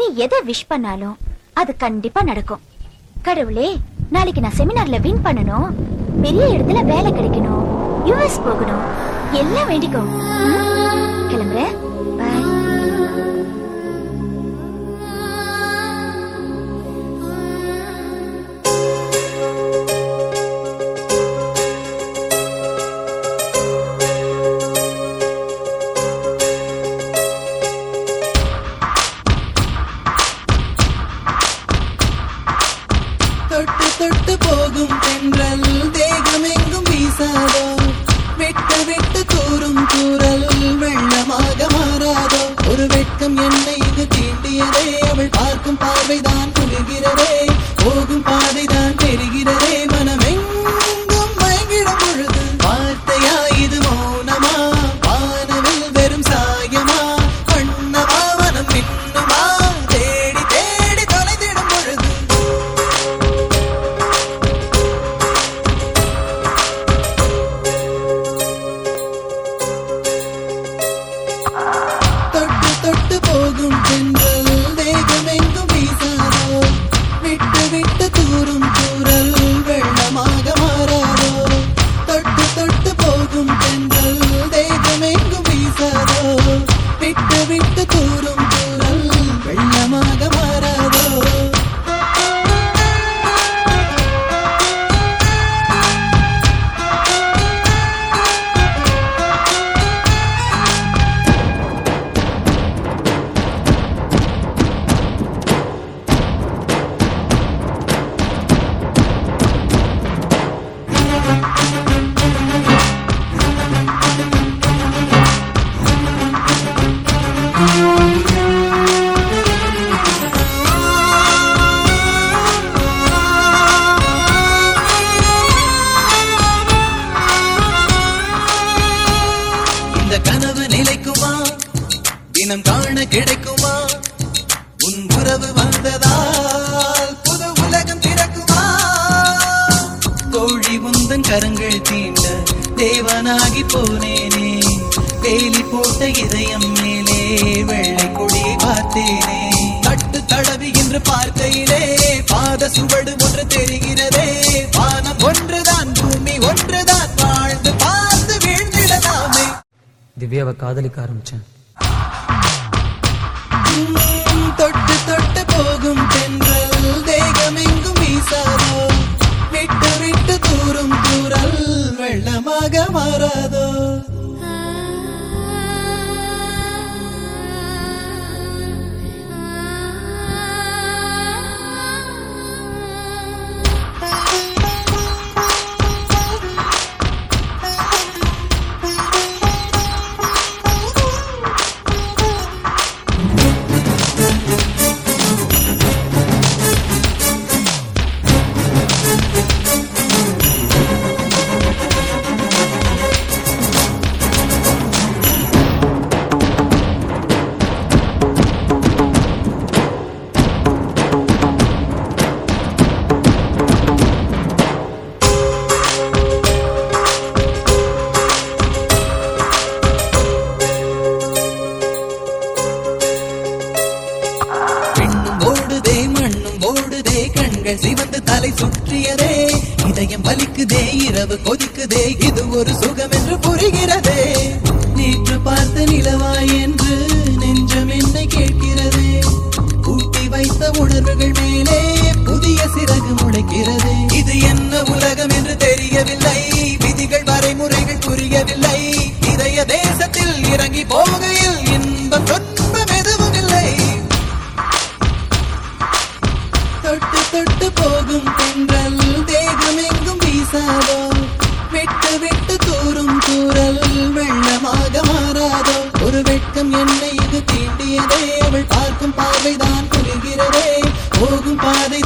நீ எதை விஷ் பண்ணாலும் அது கண்டிப்பா நடக்கும் கடவுளே நாளைக்கு நான் செமினார்ல வின் பண்ணணும் பெரிய இடத்துல வேலை கிடைக்கணும் யுஎஸ் போகணும் எல்லாம் வேண்டிக்கோ ம்? கிளம்புறேன் பாய் தொட்டு தொட்டு போகும் தென்றல் தேகம் எங்கும் வீசாதோ விட்டு விட்டு தூரும் தூரல் வெள்ளமாக மாறாதோ ஒரு வெட்கம் என்னை இது தீண்டியதே அவள் பார்க்கும் பார்வைதான் குளிர்கிறதே போகும் பாதைதான் தெரிகிறதே மனமெங்கும் மயங்கிடும் பொழுது வார்த்தையா இது மௌனமா வானவில் வெறும் சாயமா வண்ணமா மனம் மின்னுமா தேடி தேடி தொலைந்திடும் பொழுது தொட்டு தொட்டு போகும் பெண்கள் வேகம் எங்கும் வீசாதோ விட்டு விட்டு தூரும் தூரல் வெள்ளமாக மாறாதோ தொட்டு தொட்டு போகும் பெண்கள் வேகம் எங்கும் வீசாதோ விட்டு விட்டு தூரும் தூரல் வெள்ளமாக மாறாதோ இந்த கனவு நிலைக்குமா தினம் காண கிடைக்குமா உன் உறவு வந்ததால் புது உலகம் திறக்குமா கோழி முந்தன் கரங்கள் தீண்ட தேவனாகி போனேனே வேலி போட்ட இதயம் மேலே வெள்ளை கொடியை பார்த்தேனே தட்டு தடவி என்று பார்க்கையிலே பாத சுவடு ஒன்று தெரிகிறதே வானம் ஒன்றுதான் பூமி ஒன்றுதான் வாழ்ந்து பார்த்து வீழ்ந்திடலாமே திவ்யாவை காதலிக்க ஆரம்பிச்சேன் உம், தொட்டு தொட்டு போகும் தென்றல் தேகம் எங்கும் வீசாதோ விட்டு விட்டு தூரும் தூரல் வெள்ளமாக மாறாதோ பெண்ணும் ஓடுதே மண்ணும் ஓடுதே கண்கள் சிவந்து தலை சுற்றியதே இதயம் வலிக்குதே இரவு கொதிக்குதே இது ஒரு சுகம் என்று புரிகிறதே நேற்று பார்த்த நிலவாய் என்று நெஞ்சம் என்னை கேட்கிறதே கூட்டி வைத்த உணர்வுகள் மேலே புதிய சிறகு முளைக்கிறது இது என்ன உலகம் என்று தெரியவில்லை விதிகள் வரைமுறைகள் புரியவில்லை இதய தேசத்தில் இறங்கி போகையில் இன்பம் துன்பம் எதுவும் இல்லை தொட்டு தொட்டு போகும் தென்றல் தேகம் எங்கும் வீசாதோ விட்டு விட்டு தூரும் தூரல் வெள்ளமாக மாறாதோ ஒரு வெட்கம் என்னை இது தீண்டியதே அவள் பார்க்கும் பார்வைதான் குளிர்கிறதே போகும் பாதை